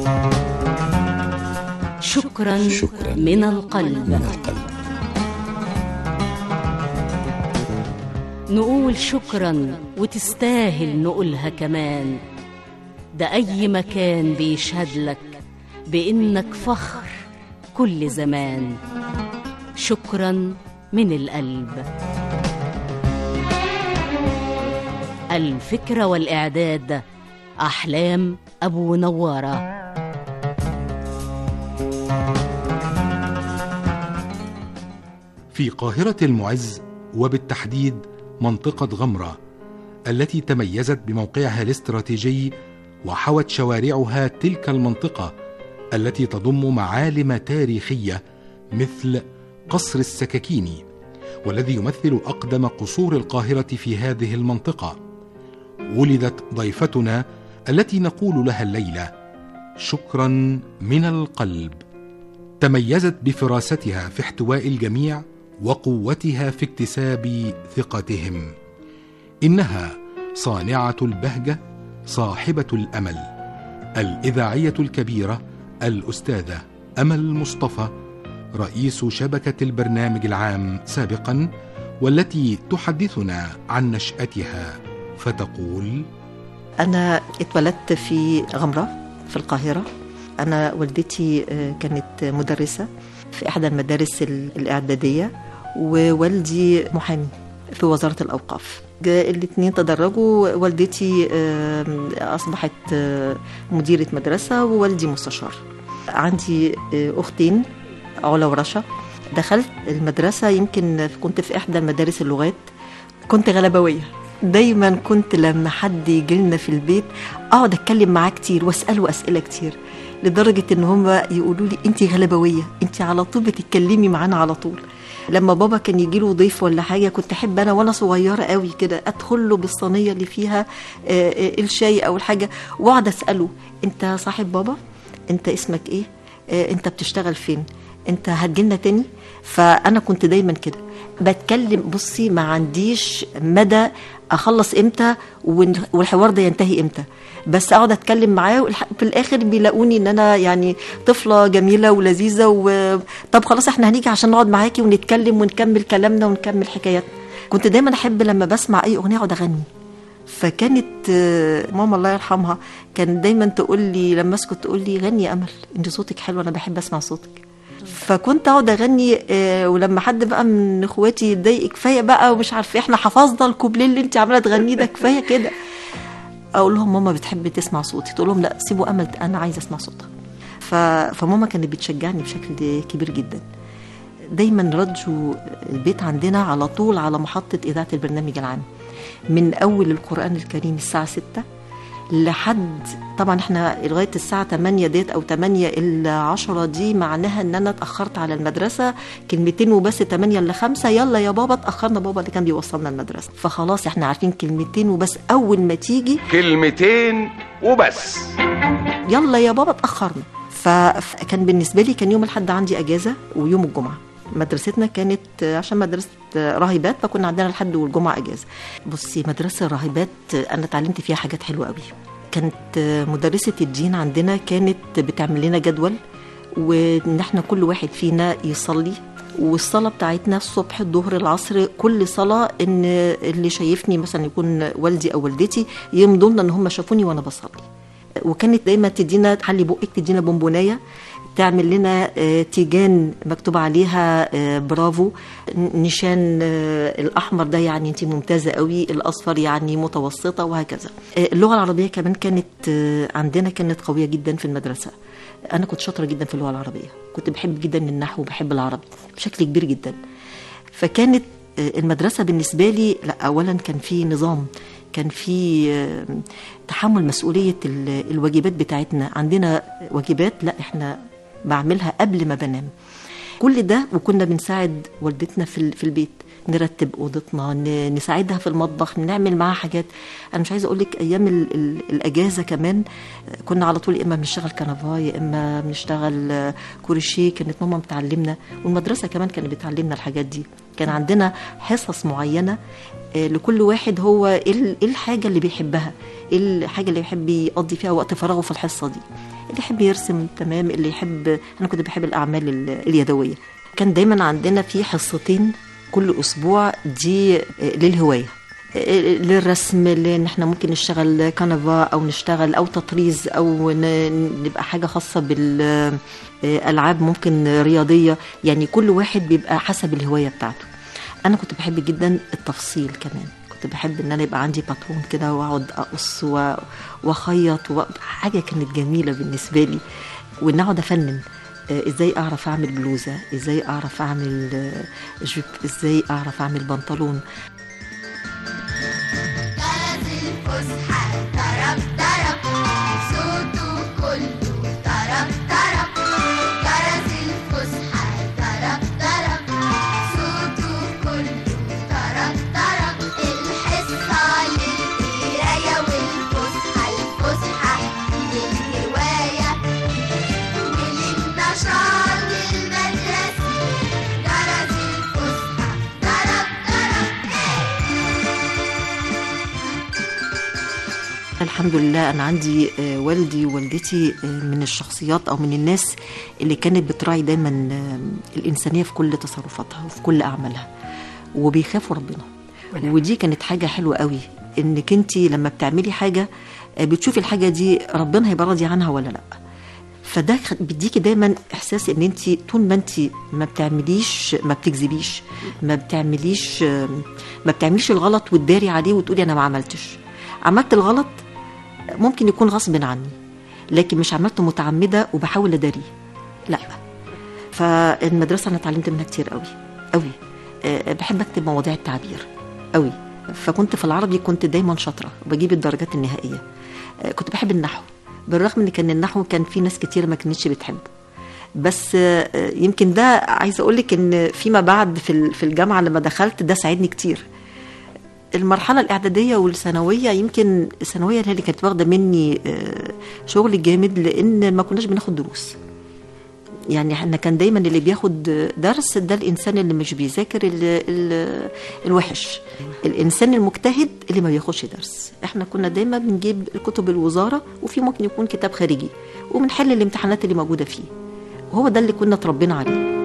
شكرا, شكراً من القلب من القلب نقول شكرا وتستاهل نقولها كمان ده أي مكان بيشهد لك بإنك فخر كل زمان شكرا من القلب الفكرة والإعداد أحلام أبو نوارة في قاهرة المعز وبالتحديد منطقة غمرة التي تميزت بموقعها الاستراتيجي وحوت شوارعها تلك المنطقة التي تضم معالم تاريخية مثل قصر السكاكيني والذي يمثل أقدم قصور القاهرة في هذه المنطقة ولدت ضيفتنا التي نقول لها الليلة شكرا من القلب تميزت بفراستها في احتواء الجميع وقوتها في اكتساب ثقتهم انها صانعه البهجه صاحبه الامل الاذاعيه الكبيره الاستاذه امل مصطفى رئيس شبكه البرنامج العام سابقا والتي تحدثنا عن نشاتها فتقول أنا اتولدت في غمرة في القاهرة أنا والدتي آه، كانت مدرسة في إحدى المدارس ال- الإعدادية ووالدي محامي في وزارة الأوقاف جا- الاتنين تدرجوا والدتي آم، أصبحت آه، مديرة مدرسة ووالدي مستشار عندي آه، أختين علا ورشا دخلت المدرسة يمكن كنت في إحدى المدارس اللغات كنت غلبوية دايما كنت لما حد يجي لنا في البيت اقعد اتكلم معاه كتير واساله اسئله كتير لدرجه ان هم يقولوا لي انت غلبويه انت على طول بتتكلمي معانا على طول لما بابا كان يجي له ضيف ولا حاجه كنت احب انا وانا صغيره قوي كده ادخل له بالصينيه اللي فيها آه، آه، الشاي او الحاجه واقعد اساله انت صاحب بابا انت اسمك ايه آه، انت بتشتغل فين انت هتجيلنا تاني فانا كنت دايما كده بتكلم بصي ما عنديش مدى اخلص امتى ون- والحوار ده ينتهي امتى بس اقعد اتكلم معاه والح- في الاخر بيلاقوني ان انا يعني طفله جميله ولذيذه و طب خلاص احنا هنيجي عشان نقعد معاكي ونتكلم ونكمل كلامنا ونكمل حكاياتنا كنت دايما احب لما بسمع اي اغنيه اقعد اغني فكانت آه، ماما الله يرحمها كان دايما تقول لي لما اسكت تقول لي غني يا امل انت صوتك حلو انا بحب اسمع صوتك فكنت اقعد اغني آه، ولما حد بقى من اخواتي يتضايق كفايه بقى ومش عارفه احنا حفظنا الكوبليه اللي انت عماله تغنيه ده كفايه كده اقول لهم ماما بتحب تسمع صوتي تقول لهم لا سيبوا امل انا عايزه اسمع صوتها ف... فماما كانت بتشجعني بشكل كبير جدا دايما راديو البيت عندنا على طول على محطه اذاعه البرنامج العام من اول القران الكريم الساعه 6 لحد طبعا احنا لغايه الساعه 8 ديت او 8 الا 10 دي معناها ان انا اتاخرت على المدرسه كلمتين وبس 8 الا 5 يلا يا بابا اتاخرنا بابا اللي كان بيوصلنا المدرسه فخلاص احنا عارفين كلمتين وبس اول ما تيجي كلمتين وبس يلا يا بابا اتاخرنا ف- فكان بالنسبه لي كان يوم الاحد عندي اجازه ويوم الجمعه مدرستنا كانت عشان مدرسه راهبات فكنا عندنا الحد والجمعه اجازه بصي مدرسه الراهبات انا اتعلمت فيها حاجات حلوه قوي كانت مدرسه الدين عندنا كانت بتعمل لنا جدول وان احنا كل واحد فينا يصلي والصلاه بتاعتنا الصبح الظهر العصر كل صلاه ان اللي شايفني مثلا يكون والدي او والدتي يمضوا لنا ان هم شافوني وانا بصلي وكانت دايما تدينا حلي بقك تدينا بونبونايه تعمل لنا آه، تيجان مكتوب عليها آه، برافو نشان آه، الاحمر ده يعني انت ممتازه قوي الاصفر يعني متوسطه وهكذا آه، اللغه العربيه كمان كانت آه، عندنا كانت قويه جدا في المدرسه انا كنت شاطره جدا في اللغه العربيه كنت بحب جدا النحو وبحب العربي بشكل كبير جدا فكانت آه، المدرسه بالنسبه لي لا اولا كان في نظام كان في آه، تحمل مسؤوليه ال- الواجبات بتاعتنا عندنا واجبات لا احنا بعملها قبل ما بنام كل ده وكنا بنساعد والدتنا في ال- في البيت نرتب اوضتنا ن- نساعدها في المطبخ نعمل معاها حاجات انا مش عايزه اقول لك ايام ال ال الاجازه كمان آه، كنا على طول يا اما بنشتغل كنفا يا اما بنشتغل آه، كروشيه كانت ماما بتعلمنا والمدرسه كمان كانت بتعلمنا الحاجات دي كان عندنا حصص معينه آه، لكل واحد هو ايه ال- إيه الحاجه اللي بيحبها ايه الحاجه اللي بيحب يقضي فيها وقت فراغه في الحصه دي اللي يحب يرسم تمام اللي يحب انا كنت بحب الاعمال ال- اليدويه كان دايما عندنا في حصتين كل اسبوع دي آه، للهوايه آه، للرسم لان احنا ممكن نشتغل كنفا او نشتغل او تطريز او ن- نبقى حاجه خاصه بالالعاب ممكن رياضيه يعني كل واحد بيبقى حسب الهوايه بتاعته انا كنت بحب جدا التفصيل كمان كنت بحب ان انا يبقى عندي باترون كده واقعد اقص و- واخيط و- حاجه كانت جميله بالنسبه لي وان اقعد افنن آه، ازاي اعرف اعمل بلوزه ازاي اعرف اعمل آه، جيب ازاي اعرف اعمل بنطلون جرس الفسحة طرب طرب صوته كله طرب طرب جرس الفسحة طرب طرب صوته كله طرب طرب الحصة للقراية والفسحة الفسحة للهواية وللنشاط المدرسي جرس الفسحة طرب طرب الحمد لله انا عندي آه، والدي ووالدتي آه، من الشخصيات او من الناس اللي كانت بتراعي دايما آه، الانسانيه في كل تصرفاتها وفي كل اعمالها وبيخافوا ربنا ودي كانت حاجه حلوه قوي انك انت لما بتعملي حاجه آه، بتشوفي الحاجه دي ربنا هيبقى راضي عنها ولا لا فده خ- بيديكي دايما احساس ان انت طول ما انت ما بتعمليش ما بتكذبيش ما بتعمليش آه، ما بتعمليش الغلط وتداري عليه وتقولي انا ما عملتش عملت الغلط ممكن يكون غصب عني لكن مش عملته متعمده وبحاول اداريه لا فالمدرسه انا اتعلمت منها كتير قوي قوي أه بحب اكتب مواضيع التعبير قوي فكنت في العربي كنت دايما شاطره وبجيب الدرجات النهائيه أه كنت بحب النحو بالرغم ان كان النحو كان في ناس كتير ما كانتش بتحبه بس آه، يمكن ده عايزه اقول لك ان فيما بعد في ال- في الجامعه لما دخلت ده ساعدني كتير المرحله الاعداديه والثانويه يمكن الثانويه هي اللي كانت واخده مني آه، شغل جامد لان ما كناش بناخد دروس يعني احنا كان دايما اللي بياخد درس ده الانسان اللي مش بيذاكر ال ال الوحش الانسان المجتهد اللي ما بياخدش درس احنا كنا دايما بنجيب كتب الوزاره وفي ممكن يكون كتاب خارجي وبنحل الامتحانات اللي موجوده فيه وهو ده اللي كنا اتربينا عليه